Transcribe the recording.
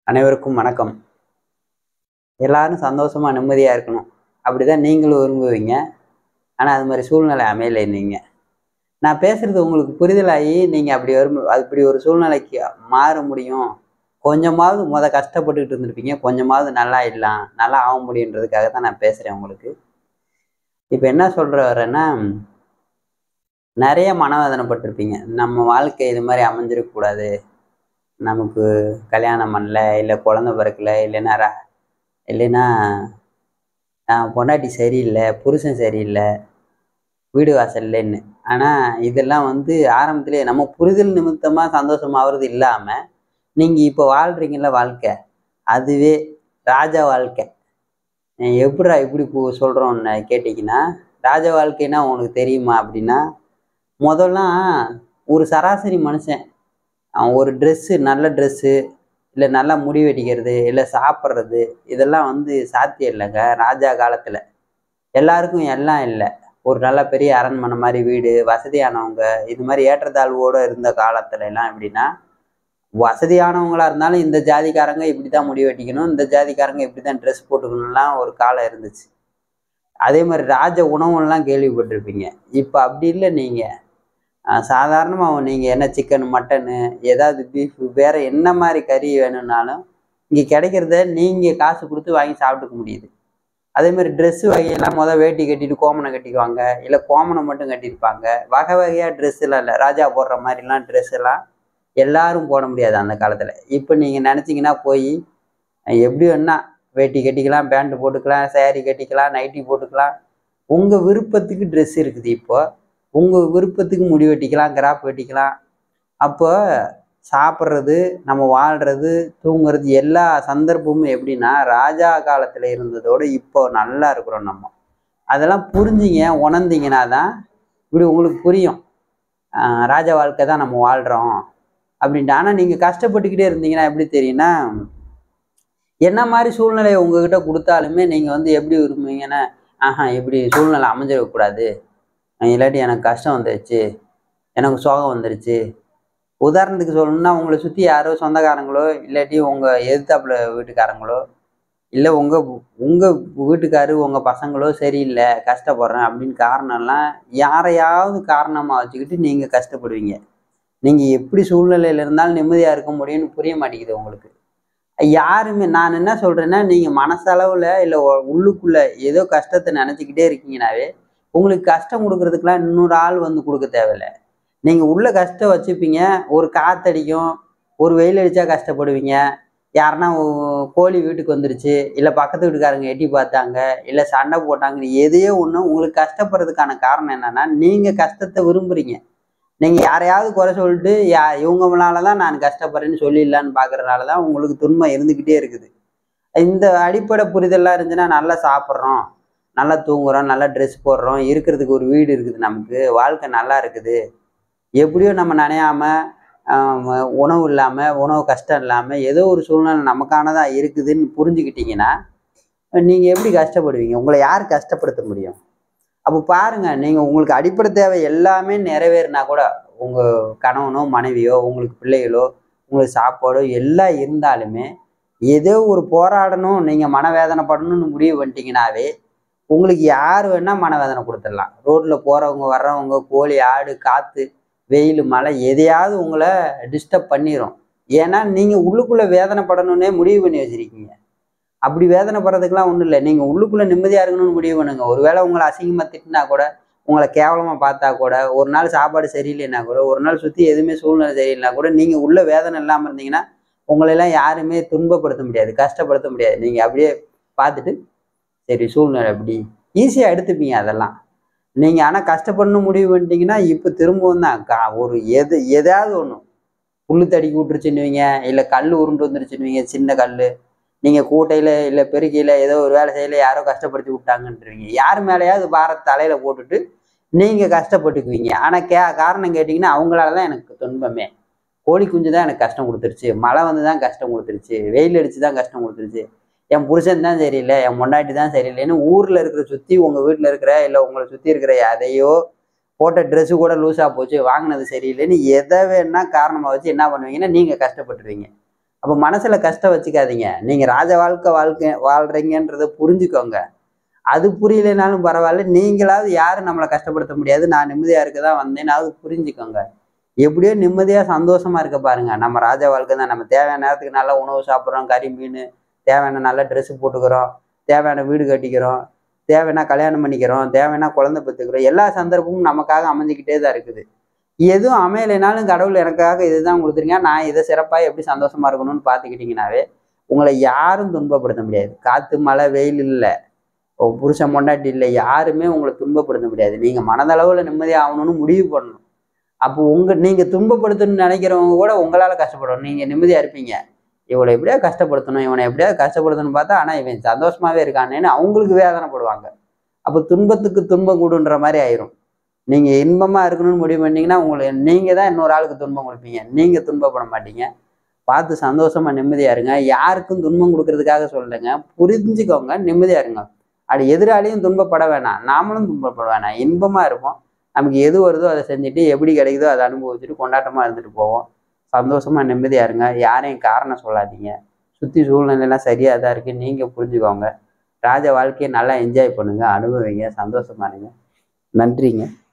அனைவருக்கும் வணக்கம் எல்லாரும் சந்தோஷமா நிம்மதியா இருக்கணும் அப்படிதான் நீங்களும் விரும்புவீங்க ஆனா அது மாதிரி சூழ்நிலை அமையலை நீங்க நான் பேசுறது உங்களுக்கு புரிதலாகி நீங்க அப்படி வரும் அப்படி ஒரு சூழ்நிலைக்கு மாற முடியும் கொஞ்சமாவது முத கஷ்டப்பட்டுக்கிட்டு இருந்திருப்பீங்க கொஞ்சமாவது நல்லா இல்லாம் நல்லா ஆக முடியுன்றதுக்காக தான் நான் பேசுறேன் உங்களுக்கு இப்போ என்ன சொல்ற வரேன்னா நிறைய மனவேதனைப்பட்டிருப்பீங்க நம்ம வாழ்க்கை இது மாதிரி அமைஞ்சிருக்கக்கூடாது நமக்கு கல்யாணம் பண்ணல இல்லை குழந்த பிறக்கல இல்லைன்னா ர- இல்லைன்னா ஆஹ் பொண்டாட்டி சரியில்லை புருஷன் சரியில்லை வீடு வாசல் இல்லைன்னு ஆனால் இதெல்லாம் வந்து ஆரம்பத்திலே நம்ம புரிதல் நிமித்தமாக சந்தோஷமாகிறது இல்லாமல் நீங்கள் இப்போ வாழ்கிறீங்கள வாழ்க்கை அதுவே ராஜா வாழ்க்கை அஹ் எப்படிடா இப்படி கு- சொல்றோம்னு கேட்டிங்கன்னா ராஜா வாழ்க்கைன்னா உனக்கு தெரியுமா அப்படின்னா முதல்லாம் ஒரு சராசரி மனுஷன் அவன் ஒரு ட்ரெஸ்ஸு நல்ல ட்ரெஸ்ஸு இல்லை நல்லா முடி வெட்டிக்கிறது இல்லை சாப்பிட்றது இதெல்லாம் வந்து சாத்தியம் இல்லைங்க ராஜா காலத்தில் எல்லாருக்கும் எல்லாம் இல்லை ஒரு நல்ல பெரிய அரண்மனை மாதிரி வீடு வசதியானவங்க இது மாதிரி ஏற்றத்தாழ்வோடு இருந்த காலத்துல எல்லாம் எப்படின்னா வசதியானவங்களா இருந்தாலும் இந்த ஜாதிக்காரங்க இப்படி தான் முடி வெட்டிக்கணும் இந்த ஜாதிக்காரங்க இப்படி தான் ட்ரெஸ் போட்டுக்கணும்லாம் ஒரு காலம் இருந்துச்சு அதே மாதிரி ராஜ உணவுலாம் கேள்விப்பட்டிருப்பீங்க இப்போ அப்படி இல்லை நீங்கள் சாதாரணமாக நீங்கள் என்ன சிக்கன் மட்டனு ஏதாவது பீஃப் வேற என்ன மாதிரி கறி வேணும்னாலும் இங்கே கிடைக்கிறத நீங்கள் காசு கொடுத்து வாங்கி சாப்பிட்டுக்க முடியுது அதே மாதிரி ட்ரெஸ்ஸு வகையெல்லாம் மொதல் வேட்டி கட்டிட்டு கோமனை கட்டிக்குவாங்க இல்லை கோமனை மட்டும் கட்டியிருப்பாங்க வகை வகையாக ட்ரெஸ்ஸெல்லாம் இல்லை ராஜா போடுற மாதிரிலாம் ட்ரெஸ் எல்லாம் எல்லாரும் போட முடியாது அந்த காலத்தில் இப்போ நீங்கள் நினச்சிங்கன்னா போய் எப்படி வேணா வேட்டி கட்டிக்கலாம் பேண்ட் போட்டுக்கலாம் saree கட்டிக்கலாம் நைட்டி போட்டுக்கலாம் உங்கள் விருப்பத்துக்கு ட்ரெஸ் இருக்குது இப்போ உங்கள் விருப்பத்துக்கு முடி வெட்டிக்கலாம் கிராப் வெட்டிக்கலாம் அப்போ சாப்பிட்றது நம்ம வாழ்கிறது தூங்குறது எல்லா சந்தர்ப்பமும் எப்படின்னா ராஜா காலத்தில் இருந்ததோட இப்போ நல்லா இருக்கிறோம் நம்ம அதெல்லாம் புரிஞ்சிங்க உணர்ந்தீங்கன்னா தான் இப்படி உங்களுக்கு புரியும் ஆஹ் ராஜா வாழ்க்கை தான் நம்ம வாழ்கிறோம் அப்படின்ட்டு ஆனால் நீங்கள் கஷ்டப்பட்டுக்கிட்டே இருந்தீங்கன்னா எப்படி தெரியும்னா என்ன மாதிரி சூழ்நிலையை உங்ககிட்ட கொடுத்தாலுமே நீங்கள் வந்து எப்படி விரும்புவீங்கன்னா ஆஹா இப்படி சூழ்நிலை அமைஞ்சிடக்கூடாது இல்லாட்டி எனக்கு கஷ்டம் வந்துருச்சு எனக்கு சோகம் வந்துருச்சு உதாரணத்துக்கு சொல்லணும்னா உங்களை சுற்றி யாரோ சொந்தக்காரங்களோ இல்லாட்டி உங்கள் எதிர்த்தாப்புல வீட்டுக்காரங்களோ இல்லை உங்கள் உங்கள் வீட்டுக்காரு உங்கள் பசங்களோ சரியில்லை கஷ்டப்படுறேன் அப்படின்னு காரணம்லாம் யாரையாவது காரணமாக வச்சுக்கிட்டு நீங்கள் கஷ்டப்படுவீங்க நீங்கள் எப்படி சூழ்நிலையில் இருந்தாலும் நிம்மதியாக இருக்க முடியும்னு புரிய மாட்டேங்குது உங்களுக்கு யாருமே நான் என்ன சொல்கிறேன்னா நீங்கள் மனசளவில் இல்லை உள்ளுக்குள்ளே ஏதோ கஷ்டத்தை நினச்சிக்கிட்டே இருக்கீங்கனாவே உங்களுக்கு கஷ்டம் கொடுக்கறதுக்கெல்லாம் இன்னொரு ஆள் வந்து கொடுக்க தேவையில்லை நீங்கள் உள்ள கஷ்டம் வச்சுப்பீங்க ஒரு காத்தடிக்கும் ஒரு வெயில் அடித்தா கஷ்டப்படுவீங்க யாருன்னா ஓ- கோழி வீட்டுக்கு வந்துருச்சு இல்லை பக்கத்து வீட்டுக்காரங்க எட்டி பார்த்தாங்க இல்லை சண்டை போட்டாங்க எதையோ ஒன்று உங்களுக்கு கஷ்டப்படுறதுக்கான காரணம் என்னன்னா நீங்கள் கஷ்டத்தை விரும்புகிறீங்க நீங்கள் யாரையாவது குறை சொல்லிட்டு யா இவங்களால தான் நான் கஷ்டப்படுறேன்னு சொல்லிடலான்னு பார்க்கறதுனால தான் உங்களுக்கு துன்பம் இருந்துக்கிட்டே இருக்குது இந்த அடிப்படை புரிதல்லாம் இருந்துச்சுன்னா நல்லா சாப்பிட்றோம் நல்லா தூங்குறோம் நல்லா ட்ரெஸ் போடுறோம் இருக்கிறதுக்கு ஒரு வீடு இருக்குது நமக்கு வாழ்க்கை நல்லா இருக்குது எப்படியோ நம்ம நனையாம ஆம், உணவு இல்லாமல் உணவு கஷ்டம் இல்லாமல் ஏதோ ஒரு சூழ்நிலை நமக்கானதாக இருக்குதுன்னு புரிஞ்சுக்கிட்டீங்கன்னா நீங்கள் எப்படி கஷ்டப்படுவீங்க உங்களை யார் கஷ்டப்படுத்த முடியும் அப்போ பாருங்க நீங்கள் உங்களுக்கு அடிப்படை தேவை எல்லாமே நிறைவேறினா கூட உங்கள் கணவனோ மனைவியோ உங்களுக்கு பிள்ளைகளோ உங்களுக்கு சாப்பாடோ எல்லாம் இருந்தாலுமே ஏதோ ஒரு போராடணும் நீங்கள் மனவேதனைப்படணும்னு முடிவு பண்ணிட்டீங்கன்னாவே உங்களுக்கு யார் வேணால் மனவேதனை கொடுத்துடலாம் ரோட்டில் போகிறவங்க வர்றவங்க கோழி ஆடு காற்று வெயில் மழை எதையாவது உங்களை டிஸ்டர்ப் பண்ணிடும் ஏன்னா நீங்கள் உள்ளுக்குள்ளே வேதனைப்படணுன்னே முடிவு பண்ணி வச்சுருக்கீங்க அப்படி வேதனைப்படுறதுக்கெலாம் ஒன்றும் இல்லை நீங்கள் உள்ளுக்குள்ளே நிம்மதியாக இருக்கணும்னு முடிவு பண்ணுங்க ஒருவேளை உங்களை அசிங்கமாக திட்டினா கூட உங்களை கேவலமாக பார்த்தா கூட ஒரு நாள் சாப்பாடு சரியில்லைன்னா கூட ஒரு நாள் சுற்றி எதுவுமே சூழ்நிலை சரியில்லைனா கூட நீங்கள் உள்ள வேதனை இல்லாமல் இருந்தீங்கன்னா உங்களெல்லாம் யாருமே துன்பப்படுத்த முடியாது கஷ்டப்படுத்த முடியாது நீங்கள் அப்படியே பார்த்துட்டு சரி சூழ்நிலை அப்படி ஈஸியாக எடுத்துப்பீங்க அதெல்லாம் நீங்கள் ஆனால் கஷ்டப்படணும் முடிவு பண்ணிட்டீங்கன்னா இப்போ திரும்பவும் தான் கா ஒரு எது எதாவது ஒன்று புல்லு தடிக்கி விட்டுருச்சுன்னுவீங்க இல்லை கல் உருண்டு வந்துருச்சுன்னுவீங்க சின்ன கல் நீங்கள் கூட்டையில் இல்லை பெருக்கையில் ஏதோ ஒரு வேலை செய்யல யாரோ கஷ்டப்படுத்தி விட்டாங்கன்றீங்க யார் மேலேயாவது பாரத் தலையில் போட்டுட்டு நீங்கள் கஷ்டப்பட்டுக்குவீங்க ஆனால் கே காரணம் கேட்டிங்கன்னா அவங்களால தான் எனக்கு துன்பமே கோழி குஞ்சு தான் எனக்கு கஷ்டம் கொடுத்துருச்சு மழை வந்து தான் கஷ்டம் கொடுத்துருச்சு வெயில் அடிச்சு தான் கஷ்டம் கொடுத்துருச்சு என் புருஷன் தான் சரியில்லை என் முண்டாட்டி தான் சரியில்லைன்னு ஊரில் இருக்கிற சுற்றி உங்கள் வீட்டில் இருக்கிற இல்லை உங்களை சுற்றி இருக்கிற எதையோ போட்ட ட்ரெஸ்ஸு கூட லூஸாக போச்சு வாங்கினது சரியில்லைன்னு எதை வேணா காரணமாக வச்சு என்ன பண்ணுவீங்கன்னா நீங்கள் கஷ்டப்பட்டுருவீங்க அப்போ மனசுல கஷ்டம் வச்சுக்காதீங்க நீங்க ராஜ வாழ்க்கை வாழ்க்கை வாழ்றீங்கன்றதை புரிஞ்சுக்கோங்க அது புரியலைனாலும் பரவாயில்ல நீங்களாவது யாரும் நம்மளை கஷ்டப்படுத்த முடியாது நான் நிம்மதியா இருக்க தான் வந்தேனாவது புரிஞ்சுக்கோங்க எப்படியோ நிம்மதியா சந்தோஷமா இருக்க பாருங்க நம்ம ராஜா வாழ்க்கை தான் நம்ம தேவையான நேரத்துக்கு நல்ல உணவு சாப்பிட்றோம் கறி மீன் தேவையான நல்ல ட்ரெஸ் போட்டுக்கிறோம் தேவையான வீடு கட்டிக்கிறோம் தேவைன்னா கல்யாணம் பண்ணிக்கிறோம் தேவைன்னா குழந்தை பெற்றுக்கிறோம் எல்லா சந்தர்ப்பமும் நமக்காக அமைஞ்சிக்கிட்டே தான் இருக்குது எதுவும் அமையலைனாலும் கடவுள் எனக்காக இதுதான் கொடுத்துருங்க நான் இதை சிறப்பாக எப்படி சந்தோஷமா இருக்கணும்னு பார்த்துக்கிட்டிங்கனாவே உங்களை யாரும் துன்பப்படுத்த முடியாது காற்று மழை வெயில் இல்லை புருஷன் பொண்டாட்டி இல்லை யாருமே உங்களை துன்பப்படுத்த முடியாது நீங்கள் மனதளவில் நிம்மதியாக ஆகணும்னு முடிவு பண்ணணும் அப்போ உங்கள் நீங்கள் துன்பப்படுத்தணும்னு நினைக்கிறவங்க கூட உங்களால் கஷ்டப்படணும் நீங்கள் நிம்மதியாக இருப்பீங்க இவளை எப்படியா கஷ்டப்படுத்தணும் இவனை எப்படியாவது கஷ்டப்படுத்தணும்னு பார்த்தா ஆனால் இவன் சந்தோஷமாகவே இருக்கானேன்னு அவங்களுக்கு வேதனைப்படுவாங்க அப்போ துன்பத்துக்கு துன்பம் கூடுன்ற மாதிரி ஆயிரும் நீங்கள் இன்பமாக இருக்கணும்னு முடிவு பண்ணீங்கன்னா உங்களை நீங்கள் தான் இன்னொரு ஆளுக்கு துன்பம் கொடுப்பீங்க நீங்கள் துன்பப்பட மாட்டீங்க பார்த்து சந்தோஷமா நிம்மதியாக இருங்க யாருக்கும் துன்பம் கொடுக்கறதுக்காக சொல்லுங்க புரிஞ்சுக்கோங்க நிம்மதியாக இருங்க அப்படி எதிராளியும் துன்பப்பட வேணாம் நாமளும் துன்பப்பட வேணாம் இன்பமாக இருப்போம் நமக்கு எது வருதோ அதை செஞ்சுட்டு எப்படி கிடைக்குதோ அதை அனுபவிச்சுட்டு கொண்டாட்டமாக இருந்துட்டு போவோம் சந்தோஷமா நிம்மதியாக இருங்க யாரையும் காரணம் சொல்லாதீங்க சுற்றி சூழ்நிலையெல்லாம் சரியாக தான் இருக்குது நீங்கள் புரிஞ்சுக்கோங்க ராஜ வாழ்க்கையை நல்லா என்ஜாய் பண்ணுங்க அனுபவிங்க சந்தோஷமா இருங்க நன்றிங்க